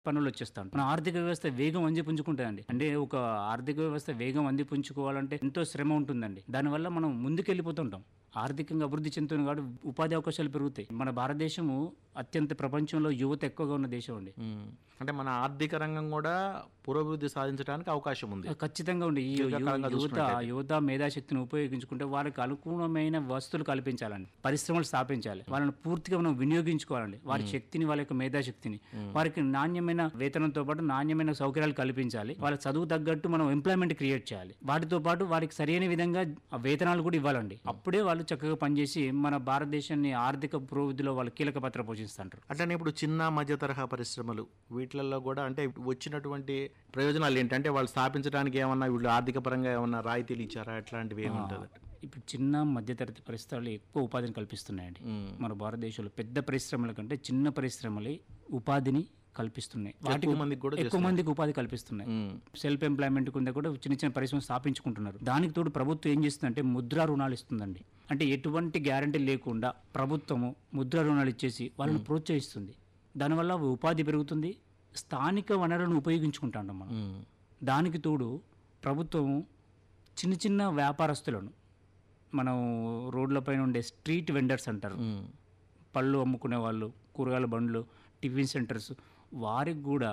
పనులు వచ్చేస్తాం మన ఆర్థిక వ్యవస్థ వేగం అందిపుంజుకుంటుందండి అంటే ఒక ఆర్థిక వ్యవస్థ వేగం అందిపుంజుకోవాలంటే ఎంతో శ్రమ ఉంటుందండి దానివల్ల మనం ముందుకెళ్ళిపోతుంటాం ఆర్థికంగా అభివృద్ధి చెందుతుంది కాబట్టి ఉపాధి అవకాశాలు పెరుగుతాయి మన భారతదేశము అత్యంత ప్రపంచంలో యువత ఎక్కువగా ఉన్న దేశం అండి ఉమ్. అంటే మన ఆర్థిక రంగం కూడా పురోభివృద్ధి సాధించడానికి అవకాశం ఉంది ఖచ్చితంగా ఉండి ఈ యు- దీర్ఘకాలంగా యువత చూసుకున్నట్లయితే. యువత మేధాశక్తిని ఉపయోగించుకుంటే వారికి అనుకూలమైన వస్తువులు కల్పించాలండి పరిశ్రమలు స్థాపించాలి వాళ్ళని పూర్తిగా మనం వినియోగించుకోవాలండి వారి శక్తిని వాళ్ళ యొక్క మేధాశక్తిని వారికి నాణ్యమైన వేతనంతో పాటు నాణ్యమైన సౌకర్యాలు కల్పించాలి వాళ్ళ చదువు తగ్గట్టు మనం ఎంప్లాయ్మెంట్ క్రియేట్ చేయాలి వాటితో పాటు వారికి సరైన విధంగా ఆ వేతనాలు కూడా ఇవ్వాలండి అప్పుడే వాళ్ళు చక్కగా పనిచేసి మన భారతదేశాన్ని ఆర్థిక పురోభివృద్ధిలో వాళ్ళు కీలక పాత్ర పోషిస్తుంటారు అట్లనే ఇప్పుడు చిన్న మధ్య తరహా పరిశ్రమలు వీటిలలో కూడా అంటే వచ్చినటువంటి ప్రయోజనాలు ఏంటంటే వాళ్ళు స్థాపించడానికి ఏమన్నా వీళ్ళు ఆర్థిక పరంగా ఏమన్నా రాయితీలు ఇచ్చారా ఎట్లాంటివి ఏముంటుంది ఇప్పుడు చిన్న మధ్యతరగతి పరిశ్రమలు ఎక్కువ ఉపాధిని కల్పిస్తున్నాయండి మన భారతదేశంలో పెద్ద పరిశ్రమల కంటే చిన్న పరిశ్రమలే ఉపాధిని కల్పిస్తున్నాయి ఎక్కువ మందికి కూడా ఎక్కువ మందికి ఉపాధి కల్పిస్తున్నాయి ఉమ్. సెల్ఫ్ ఎంప్లాయ్మెంట్ కింద కూడా చిన్న చిన్న పరిశ్రమలు స్థాపించుకుంటున్నారు దానికి తోడు ప్రభుత్వం ఏం చేస్తుందంటే ముద్రా రుణాలు ఇస్తుందండి అంటే ఎటువంటి గ్యారంటీ లేకుండా ప్రభుత్వము ముద్రా రుణాలు ఇచ్చేసి వాళ్ళని ప్రోత్సహిస్తుంది దానివల్ల ఉపాధి పెరుగుతుంది స్థానిక వనరులను ఉపయోగించుకుంటాం మనం ఉమ్. దానికి తోడు ప్రభుత్వం చిన్న చిన్న వ్యాపారస్తులను మనం రోడ్లపైన ఉండే స్ట్రీట్ వెండర్స్ అంటారు ఉమ్. పళ్ళు అమ్ముకునే వాళ్ళు కూరగాయల బండ్లు టిఫిన్ సెంటర్స్ వారికి కూడా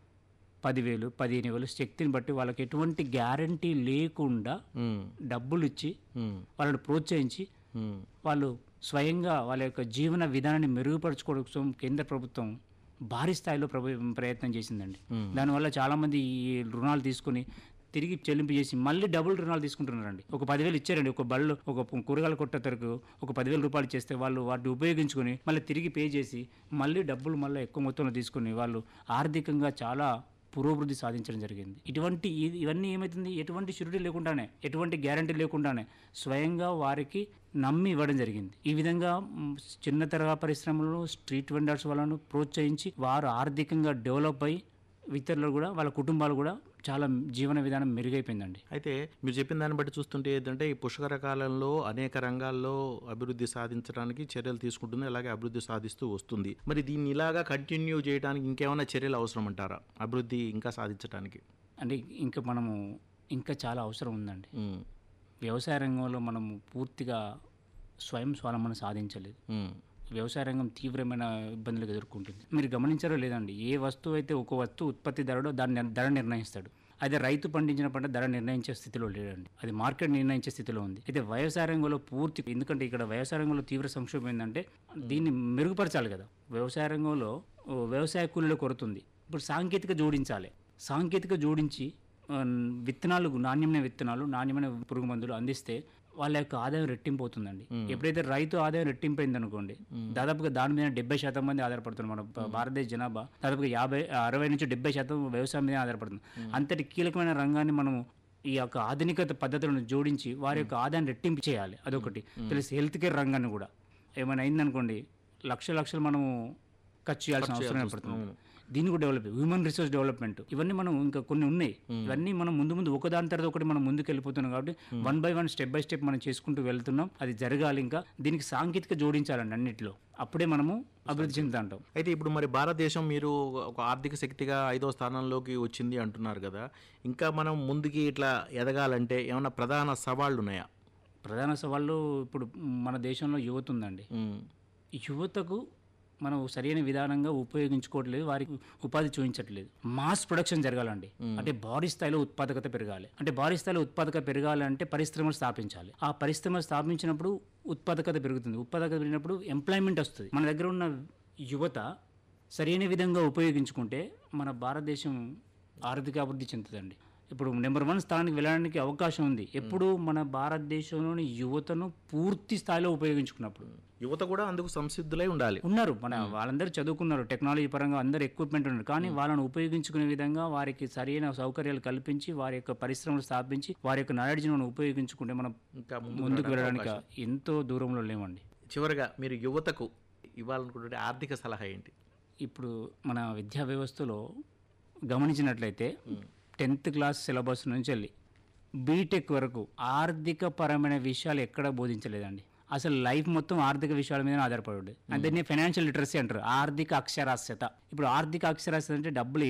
పదివేలు పదిహేను వేలు శక్తిని బట్టి వాళ్ళకి ఎటువంటి గ్యారంటీ లేకుండా ఉమ్. డబ్బులు ఇచ్చి ఉమ్. వాళ్ళని ప్రోత్సహించి ఉమ్. వాళ్ళు స్వయంగా వాళ్ళ యొక్క జీవన విధానాన్ని మెరుగుపరచుకోవడం కోసం కేంద్ర ప్రభుత్వం భారీ స్థాయిలో ప్రభు ప్రయత్నం చేసిందండి దానివల్ల చాలామంది ఈ రుణాలు తీసుకుని తిరిగి చెల్లింపు చేసి మళ్ళీ డబుల్ రుణాలు తీసుకుంటున్నారండి ఒక పదివేలు ఇచ్చారండి ఒక బళ్ళు ఒక కూరగాయల కొట్టతరకు ఒక పదివేల రూపాయలు చేస్తే వాళ్ళు వాటిని ఉపయోగించుకొని మళ్ళీ తిరిగి పే చేసి మళ్ళీ డబ్బులు మళ్ళీ ఎక్కువ మొత్తంలో తీసుకుని వాళ్ళు ఆర్థికంగా చాలా పురోభివృద్ధి సాధించడం జరిగింది ఇటువంటి ఇ- ఇవన్నీ ఏమవుతుంది ఎటువంటి షూరిటీ లేకుండానే ఎటువంటి గ్యారంటీ లేకుండానే స్వయంగా వారికి నమ్మి ఇవ్వడం జరిగింది ఈ విధంగా మ్, చిన్న తరహా పరిశ్రమలను స్ట్రీట్ వెండర్స్ వాళ్ళను ప్రోత్సహించి వారు ఆర్థికంగా డెవలప్ అయ్యి ఇతరులు కూడా వాళ్ళ కుటుంబాలు కూడా చాలా జీవన విధానం మెరుగైపోయిందండి అయితే మీరు చెప్పిన దాన్ని బట్టి చూస్తుంటే ఏంటంటే ఈ పుష్కర కాలంలో అనేక రంగాల్లో అభివృద్ధి సాధించడానికి చర్యలు తీసుకుంటుంది అలాగే అభివృద్ధి సాధిస్తూ వస్తుంది మరి దీన్ని ఇలాగా కంటిన్యూ చేయడానికి ఇంకేమైనా చర్యలు అవసరం అంటారా అభివృద్ధి ఇంకా సాధించడానికి అంటే ఇంకా మనము ఇంకా చాలా అవసరం ఉందండి ఉమ్. వ్యవసాయ రంగంలో మనము పూర్తిగా స్వయం స్వాలంబన సాధించలేదు ఉమ్. వ్యవసాయ రంగం తీవ్రమైన ఇబ్బందులకు ఎదుర్కొంటుంది మీరు గమనించారో లేదండి ఏ వస్తువు అయితే ఒక వస్తువు ఉత్పత్తిదారుడో దాని నిర్- ధర నిర్ణయిస్తాడు అదే రైతు పండించిన పంట ధర నిర్ణయించే స్థితిలో లేడండి అది మార్కెట్ నిర్ణయించే స్థితిలో ఉంది అయితే వ్యవసాయ రంగంలో పూర్తి ఎందుకంటే ఇక్కడ వ్యవసాయ రంగంలో తీవ్ర సంక్షోభం ఏంటంటే దీన్ని మెరుగుపరచాలి కదా వ్యవసాయ రంగంలో ఓ, వ్యవసాయ కూలీల కొరత ఉంది ఇప్పుడు సాంకేతిక జోడించాలి సాంకేతిక జోడించి ఆ, విత్తనాలు నాణ్యమైన విత్తనాలు నాణ్యమైన పురుగు మందులు అందిస్తే వాళ్ళ యొక్క ఆదాయం రెట్టింపు అవుతుందండి ఎప్పుడైతే రైతు ఆదాయం రెట్టింపైంది అనుకోండి దాదాపుగా దాని మీద డెబ్బై శాతం మంది ఆధారపడుతున్నారు మన భా- భారతదేశ జనాభా దాదాపుగా యాభై అరవై నుంచి డెబ్బై శాతం వ్యవసాయం మీద ఆధారపడుతుంది అంతటి కీలకమైన రంగాన్ని మనము ఈ యొక్క ఆధునికత పద్ధతులను జోడించి వారి యొక్క ఆదాయాన్ని రెట్టింపు చేయాలి అదొకటి ప్లస్ హెల్త్ కేర్ రంగాన్ని కూడా ఏమైనా అయిందనుకోండి లక్ష లక్షలు మనము ఖర్చు చేయాల్సిన అవసరం ఏర్పడుతుంది దీన్ని కూడా డెవలప్ హ్యూమన్ రిసోర్స్ డెవలప్మెంట్ ఇవన్నీ మనం ఇంకా కొన్ని ఉన్నాయి ఇవన్నీ మనం ముందు ముందు ఒకదాని తర్వాత ఒకటి మనం ముందుకు వెళ్ళిపోతున్నాం కాబట్టి one by one step by step మనం చేసుకుంటూ వెళ్తున్నాం అది జరగాలి ఇంకా దీనికి సాంకేతిక జోడించాలండి అన్నిటిలో అప్పుడే మనము అభివృద్ధి చెందుతాంటాం అయితే ఇప్పుడు మరి భారతదేశం మీరు ఒక ఆర్థిక శక్తిగా ఐదో స్థానంలోకి వచ్చింది అంటున్నారు కదా ఇంకా మనం ముందుకి ఇట్లా ఎదగాలంటే ఏమైనా ప్రధాన సవాళ్ళు ఉన్నాయా ప్రధాన సవాళ్ళు ఇప్పుడు మన దేశంలో యువత ఉందండి ఉమ్. ఈ యువతకు మనం సరైన విధానంగా ఉపయోగించుకోవట్లేదు వారికి ఉపాధి చూపించట్లేదు మాస్ ప్రొడక్షన్ జరగాలండి అంటే భారీ స్థాయిలో ఉత్పాదకత పెరగాలి అంటే భారీ స్థాయిలో ఉత్పాదకత పెరగాలంటే పరిశ్రమలు స్థాపించాలి ఆ పరిశ్రమలు స్థాపించినప్పుడు ఉత్పాదకత పెరుగుతుంది ఉత్పాదకత పెరిగినప్పుడు ఎంప్లాయ్మెంట్ వస్తుంది మన దగ్గర ఉన్న యువత సరైన విధంగా ఉపయోగించుకుంటే మన భారతదేశం ఆర్థిక అభివృద్ధి చెందుతుందండి ఇప్పుడు నెంబర్ వన్ స్థానానికి వెళ్ళడానికి అవకాశం ఉంది ఎప్పుడు మన భారతదేశంలోని యువతను పూర్తి స్థాయిలో ఉపయోగించుకున్నప్పుడు యువత కూడా అందుకు సంసిద్ధులై ఉండాలి ఉన్నారు మన వాళ్ళందరూ చదువుకున్నారు టెక్నాలజీ పరంగా అందరు ఎక్విప్మెంట్ ఉన్నారు కానీ వాళ్ళని ఉపయోగించుకునే విధంగా వారికి సరైన సౌకర్యాలు కల్పించి వారి యొక్క పరిశ్రమలు స్థాపించి వారి యొక్క నాలెడ్జ్ని మనం ఉపయోగించుకుంటే మనం ఇంకా ముందుకు ముందుకు వెళ్ళడానికి ఎంతో దూరంలో లేమండి చివరగా మీరు యువతకు ఇవ్వాలనుకుంటే ఆర్థిక సలహా ఏంటి ఇప్పుడు మన విద్యా వ్యవస్థలో గమనించినట్లయితే టెన్త్ క్లాస్ సిలబస్ నుంచి వెళ్ళి బీటెక్ వరకు ఆర్థిక పరమైన విషయాలు ఎక్కడ బోధించలేదండి అసలు లైఫ్ మొత్తం ఆర్థిక విషయాల మీద ఆధారపడి అంటే ఫైనాన్షియల్ లిటరసీ అంటారు ఆర్థిక అక్షరాస్యత ఇప్పుడు ఆర్థిక అక్షరాస్యత అంటే డబ్బులు